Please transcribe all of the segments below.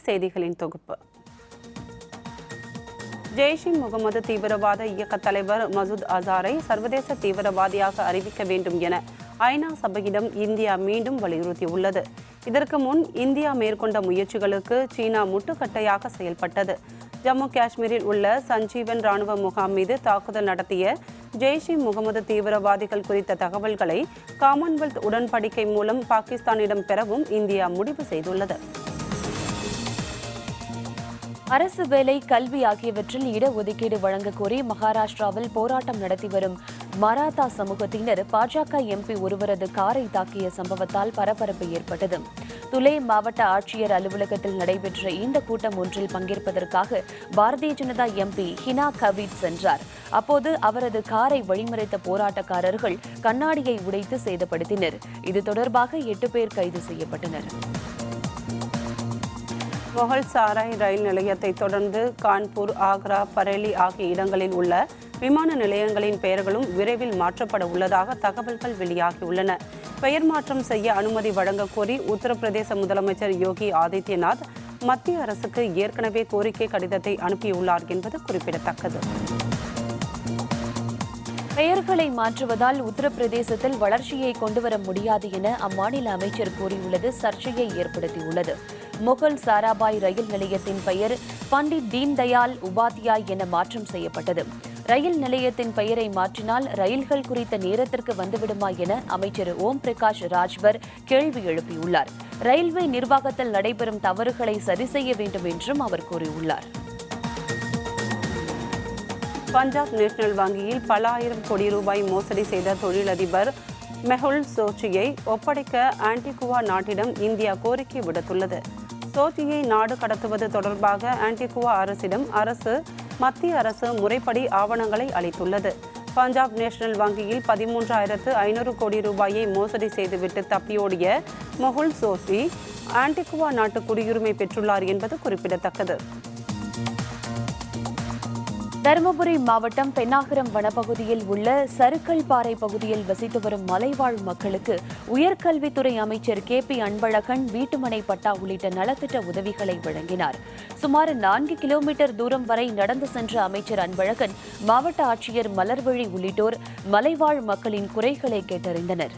செய்திகளின் தொகுப்பு ஜெய்ஷ் இ முகமது தீவிரவாத இயக்க தலைவர் மசூத் அசாரை சர்வதேச தீவிரவாதியாக அறிவிக்க வேண்டும் என ஐநா சபையிடம் இந்தியா மீண்டும் வலியுறுத்தியுள்ளது இதற்கு முன் இந்தியா மேற்கொண்ட முயற்சிகளுக்கு சீனா முட்டுக்கட்டையாக செயல்பட்டது ஜம்மு காஷ்மீரில் உள்ள சஞ்சீவன் ராணுவ முகாம் மீது தாக்குதல் நடத்திய ஜெய்ஷ் இ முகமது தீவிரவாதிகள் குறித்த தகவல்களை காமன்வெல்த் உடன்படிக்கை மூலம் பாகிஸ்தானிடம் பெறவும் இந்தியா முடிவு செய்துள்ளது அரசு வேலை கல்வி ஆகியவற்றில் இடஒதுக்கீடு வழங்கக் கோரி மகாராஷ்டிராவில் போராட்டம் நடத்தி வரும் மராத்தா சமூகத்தினர் பாஜக எம்பி ஒருவரது காரை தாக்கிய சம்பவத்தால் பரபரப்பு ஏற்பட்டது துலே மாவட்ட ஆட்சியர் அலுவலகத்தில் நடைபெற்ற இந்த கூட்டம் ஒன்றில் பங்கேற்பதற்காக பாரதிய ஜனதா எம்பி ஹினா கபீத் சென்றார் அப்போது அவரது காரை வழிமறைத்த போராட்டக்காரர்கள் கண்ணாடியை உடைத்து சேதப்படுத்தினர் இது தொடர்பாக எட்டு பேர் கைது செய்யப்பட்டனர் மொஹல் சாராய் ரயில் நிலையத்தை தொடர்ந்து கான்பூர் ஆக்ரா பரேலி ஆகிய இடங்களில் உள்ள விமான நிலையங்களின் பெயர்களும் விரைவில் மாற்றப்பட உள்ளதாக தகவல்கள் வெளியாகியுள்ளன பெயர் மாற்றம் செய்ய அனுமதி வழங்கக் கோரி உத்தரப்பிரதேச முதலமைச்சர் யோகி ஆதித்யநாத் மத்திய அரசுக்கு ஏற்கனவே கோரிக்கை கடிதத்தை அனுப்பியுள்ளார் என்பது குறிப்பிடத்தக்கது பெயர்களை மாற்றுவதால் உத்தரப்பிரதேசத்தில் வளர்ச்சியை கொண்டுவர முடியாது என அம்மாநில அமைச்சர் கூறியுள்ளது சர்ச்சையை ஏற்படுத்தியுள்ளது முகல் சாராபாய் ரயில் நிலையத்தின் பெயர் பண்டிட் தீன் தயாள் உபாத்யாய் என மாற்றம் செய்யப்பட்டது ரயில் நிலையத்தின் பெயரை மாற்றினால் ரயில்கள் குறித்த நேரத்திற்கு வந்துவிடுமா என அமைச்சர் ஓம் பிரகாஷ் ராஜ்பர் கேள்வி எழுப்பியுள்ளார் ரயில்வே நிர்வாகத்தில் நடைபெறும் தவறுகளை சரி செய்ய வேண்டும் என்றும் அவர் கூறியுள்ளார் பஞ்சாப் நேஷனல் வங்கியில் பல ஆயிரம் கோடி ரூபாய் மோசடி செய்த தொழிலதிபர் மெஹுல் சோச்சியை ஒப்படைக்க ஆன்டிகுவா நாட்டிடம் இந்தியா கோரிக்கை விடுத்துள்ளது சோச்சியை நாடு கடத்துவது தொடர்பாக ஆன்டிகுவா அரசிடம் அரசு மத்திய அரசு முறைப்படி ஆவணங்களை அளித்துள்ளது பஞ்சாப் நேஷனல் வங்கியில் பதிமூன்றாயிரத்து ஐநூறு கோடி ரூபாயை மோசடி செய்துவிட்டு தப்பியோடிய மெஹுல் சோச்சி ஆன்டிகுவா நாட்டு குடியுரிமை பெற்றுள்ளார் என்பது குறிப்பிடத்தக்கது தருமபுரி மாவட்டம் பெண்ணாகரம் வனப்பகுதியில் உள்ள சருக்கல் பாறை பகுதியில் வசித்து வரும் மலைவாழ் மக்களுக்கு உயர்கல்வித்துறை அமைச்சர் கே பி அன்பழகன் வீட்டுமனை பட்டா உள்ளிட்ட நலத்திட்ட உதவிகளை வழங்கினார் சுமார் நான்கு கிலோமீட்டர் தூரம் வரை நடந்து சென்ற அமைச்சர் அன்பழகன் மாவட்ட ஆட்சியர் மலர்விழி உள்ளிட்டோர் மலைவாழ் மக்களின் குறைகளை கேட்டறிந்தனர்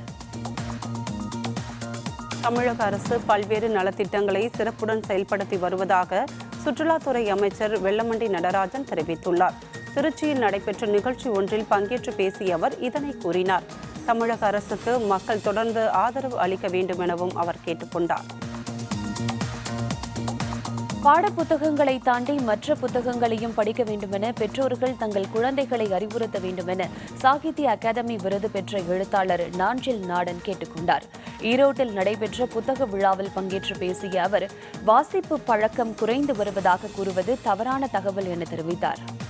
தமிழக அரசு பல்வேறு நலத்திட்டங்களை சிறப்புடன் செயல்படுத்தி வருவதாக சுற்றுலாத்துறை அமைச்சர் வெள்ளமண்டி நடராஜன் தெரிவித்துள்ளார் திருச்சியில் நடைபெற்ற நிகழ்ச்சி ஒன்றில் பங்கேற்று பேசிய அவர் இதனை கூறினார் தமிழக அரசுக்கு மக்கள் தொடர்ந்து ஆதரவு அளிக்க வேண்டும் எனவும் அவர் கேட்டுக்கொண்டார் பாடப்புத்தகங்களை தாண்டி மற்ற புத்தகங்களையும் படிக்க வேண்டுமென பெற்றோர்கள் தங்கள் குழந்தைகளை அறிவுறுத்த வேண்டுமென சாகித்ய அகாதமி விருது பெற்ற எழுத்தாளர் நாஞ்சில் நாடன் கேட்டுக்கொண்டார் ஈரோட்டில் நடைபெற்ற புத்தக விழாவில் பங்கேற்று பேசிய அவர் வாசிப்பு பழக்கம் குறைந்து வருவதாக கூறுவது தவறான தகவல் என தெரிவித்தார்